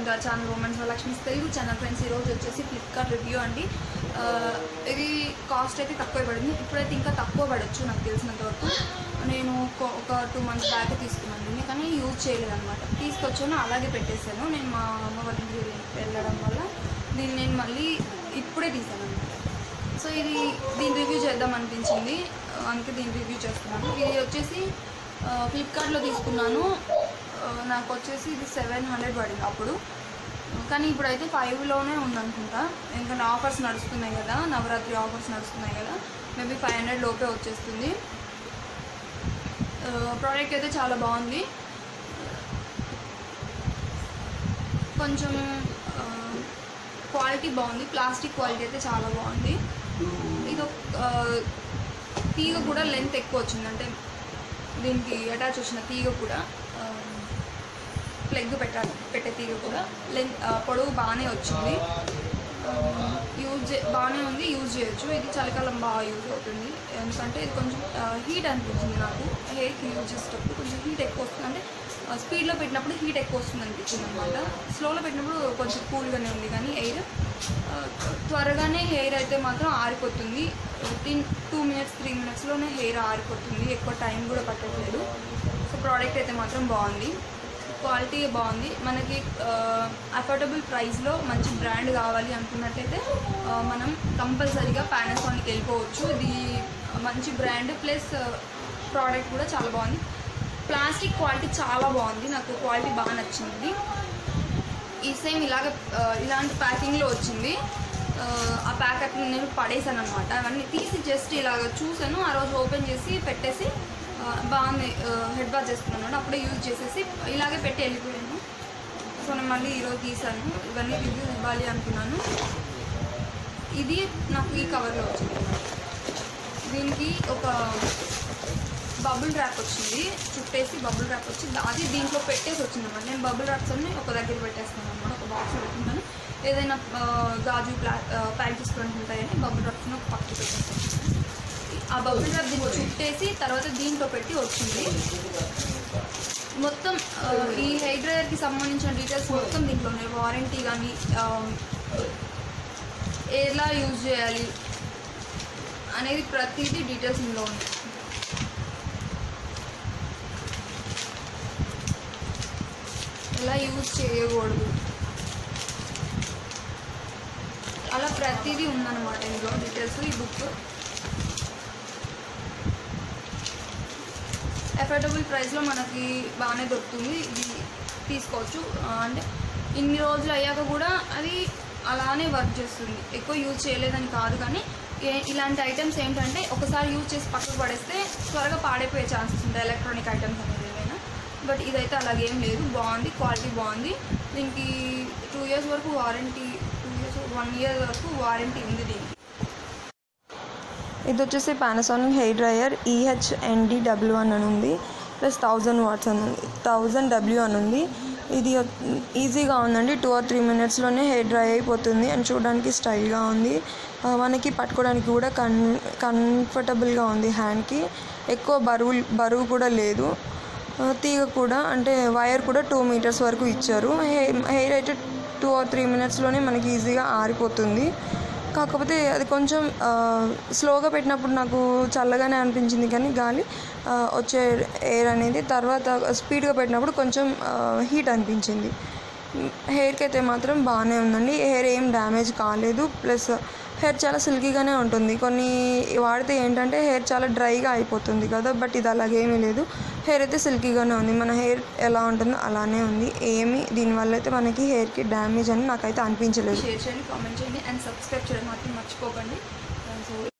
to our channel women's Lakshmi's Telugu channel friends ఈరోజు వచ్చేసి Flipkart review అండి ఆ, ఇది కాస్ట్ అయితే తక్కువ పడింది ఇప్పుడైతే ఇంకా తక్కువ పడవచ్చు నాకు తెలిసినంత వరకు నేను ఒక- ఒక టూ మంత్స్ బ్యాక్ తీసుకున్నాను దీన్ని కానీ యూజ్ చేయలేదు అనమాట తీసుకొచ్చాను అలాగే పెట్టేశాను నేను మా అమ్మ వాళ్ళ ఇంటికి వెళ్ళి- వెళ్ళడం వల్ల దీన్ని నేను మళ్ళీ ఇప్పుడే తీసాను అనమాట సో ఇది దీని రివ్యూ చేద్దాం అనిపించింది అందుకే దీని రివ్యూ చేస్తున్నాను ఇది వచ్చేసి ఆ, ఫ్లిప్కార్ట్లో తీసుకున్నాను ఆ, నాకు వచ్చేసి ఇది సెవెన్ హండ్రెడ్ పడింది అప్పుడు కానీ ఇప్పుడైతే ఫైవ్లోనే ఉందనుకుంటా ఎందుకంటే ఆఫర్స్ నడుస్తున్నాయి కదా నవరాత్రి ఆఫర్స్ నడుస్తున్నాయి కదా మేబీ ఫైవ్ హండ్రెడ్ లోపే వచ్చేస్తుంది ప్రోడక్ట్ అయితే చాలా బాగుంది కొంచెం క్వాలిటీ బాగుంది ప్లాస్టిక్ క్వాలిటీ అయితే చాలా బాగుంది ఇది ఒక, ఆ, తీగ కూడా లెంత్ ఎక్కువ వచ్చింది అంటే దీనికి అటాచ్ వచ్చిన తీగ కూడా ప్లగ్ పెట్టాలి పెట్టే తీగ కూడా లెంత్ పొడవు బాగానే వచ్చింది యూజ్ చే బాగానే ఉంది యూజ్ చేయొచ్చు ఇది చలికాలం బాగా యూజ్ అవుతుంది ఎందుకంటే ఇది కొంచెం హీట్ అనిపించింది నాకు హెయిర్కి యూజ్ చేసేటప్పుడు కొంచెం హీట్ ఎక్కువ వస్తుంది అంటే స్పీడ్లో పెట్టినప్పుడు హీట్ ఎక్కువ వస్తుంది అనిపించింది అనమాట స్లోలో పెట్టినప్పుడు కొంచెం కూల్గానే ఉంది కానీ ఎయిర్ త్వరగానే హెయిర్ అయితే మాత్రం ఆరిపోతుంది వితిన్ టూ మినిట్స్ త్రీ మినిట్స్లోనే హెయిర్ ఆరిపోతుంది ఎక్కువ టైం కూడా పట్టట్లేదు సో ప్రోడక్ట్ అయితే మాత్రం బాగుంది క్వాలిటీ బాగుంది మనకి అఫోర్డబుల్ ప్రైస్లో మంచి బ్రాండ్ కావాలి అనుకున్నట్లయితే ఆ, మనం కంపల్సరీగా పానాసోనిక్ వెళ్ళిపోవచ్చు ఇది మంచి బ్రాండ్ ప్లస్ ప్రోడక్ట్ కూడా చాలా బాగుంది ప్లాస్టిక్ క్వాలిటీ చాలా బాగుంది నాకు క్వాలిటీ బాగా నచ్చింది ఈ సేమ్ ఇలాగ ఆ, ఇలాంటి ప్యాకింగ్లో వచ్చింది ఆ, ఆ ప్యాకెట్ నేను పడేసాను అనమాట అవన్నీ తీసి జస్ట్ ఇలాగ చూసాను ఆ రోజు ఓపెన్ చేసి పెట్టేసి ఆ, బాగుంది హెడ్ వాష్ చేసుకున్నాను అప్పుడే యూజ్ చేసేసి ఇలాగే పెట్టి వెళ్ళిపోయాను సో నేను మళ్ళీ ఈరోజు తీసాను ఇవన్నీ రివ్యూ ఇవ్వాలి అనుకున్నాను ఇది నాకు ఈ కవర్లో వచ్చింది దీనికి ఒక బబుల్ ర్యాప్ వచ్చింది చుట్టేసి బబుల్ ర్యాప్ వచ్చి అది దీంట్లో పెట్టేసి వచ్చింది అనమాట నేను బబుల్ ర్యాప్స్ అన్ని ఒక దగ్గర పెట్టేస్తాను అనమాట ఒక బాక్స్లో పెట్టుకుంటాను ఏదైనా ఆ, గాజు ప్లా ప్యాక్ చేసుకోవడానికి ఉంటాయని బబుల్ ర్యాప్స్ని ఒక పక్కకి పెట్టేస్తాను ఆ బబుల్ ర్యాప్ దీన్ని చుట్టేసి తర్వాత దీంట్లో పెట్టి వచ్చింది మొత్తం ఆ, ఈ హెయిర్ డ్రైయర్కి సంబంధించిన డీటెయిల్స్ మొత్తం దీంట్లో ఉన్నాయి వారంటీ కానీ ఎలా యూజ్ చేయాలి అనేది ప్రతిదీ డీటెయిల్స్ ఇందులో ఉన్నాయి ఎలా యూజ్ చేయకూడదు అలా ప్రతిదీ ఉందన్నమాట ఇందులో డీటెయిల్స్ ఈ బుక్ అఫోర్డబుల్ ప్రైస్లో మనకి బాగానే దొరుకుతుంది ఇది తీసుకోవచ్చు ఆ, అంటే ఇన్ని రోజులు అయ్యాక కూడా అది అలానే వర్క్ చేస్తుంది ఎక్కువ యూజ్ చేయలేదని కాదు కానీ ఏ- ఇలాంటి ఐటమ్స్ ఏంటంటే ఒకసారి యూజ్ చేసి పక్కకు పడేస్తే త్వరగా పాడైపోయే ఛాన్సెస్ ఉంటాయి ఎలక్ట్రానిక్ ఐటమ్స్ అనేది ఏమైనా బట్ ఇదైతే అలాగేం లేదు బాగుంది క్వాలిటీ బాగుంది దీనికి టూ ఇయర్స్ వరకు warranty two years one year వరకు వారంటీ ఉంది దీనికి ఇది వచ్చేసి Panasonic hair dryer E H N D W అని అని ఉంది ప్లస్ థౌజండ్ వాట్స్ అని ఉంది థౌజండ్ డబ్ల్యూ అని ఉంది ఇది ఈజీగా ఉందండి టూ ఆర్ త్రీ మినిట్స్లోనే హెయిర్ డ్రై అయిపోతుంది అండ్ చూడడానికి స్టైల్గా ఉంది ఆ, మనకి పట్టుకోవడానికి కూడా కన్ కంఫర్టబుల్గా ఉంది హ్యాండ్కి ఎక్కువ బరువు బరువు కూడా లేదు ఆ, తీగ కూడా అంటే వైర్ కూడా టూ మీటర్స్ వరకు ఇచ్చారు హెయిర్ హెయిర్ అయితే టూ ఆర్ త్రీ మినిట్స్లోనే మనకి ఈజీగా ఆరిపోతుంది కాకపోతే అది కొంచెం ఆ, స్లోగా పెట్టినప్పుడు నాకు చల్లగానే అనిపించింది కానీ గాలి ఆ, వచ్చే ఎయిర్ అనేది తర్వాత స్పీడ్గా పెట్టినప్పుడు కొంచెం హీట్ అనిపించింది హెయిర్కి అయితే మాత్రం బాగానే ఉందండి హెయిర్ ఏం డ్యామేజ్ కాలేదు ప్లస్ హెయిర్ చాలా సిల్కీగానే ఉంటుంది కొన్ని వాడితే ఏంటంటే హెయిర్ చాలా డ్రైగా అయిపోతుంది కదా బట్ ఇది అలాగేమీ లేదు హెయిర్ అయితే సిల్కీగానే ఉంది మన హెయిర్ ఎలా ఉంటుందో అలానే ఉంది ఏమి దీనివల్ల అయితే మనకి హెయిర్కి డ్యామేజ్ అని నాకైతే అనిపించలేదు షేర్ చేయండి కామెంట్ చేయండి అండ్ సబ్స్క్రైబ్ చేయడం మాత్రం మర్చిపోకండి సో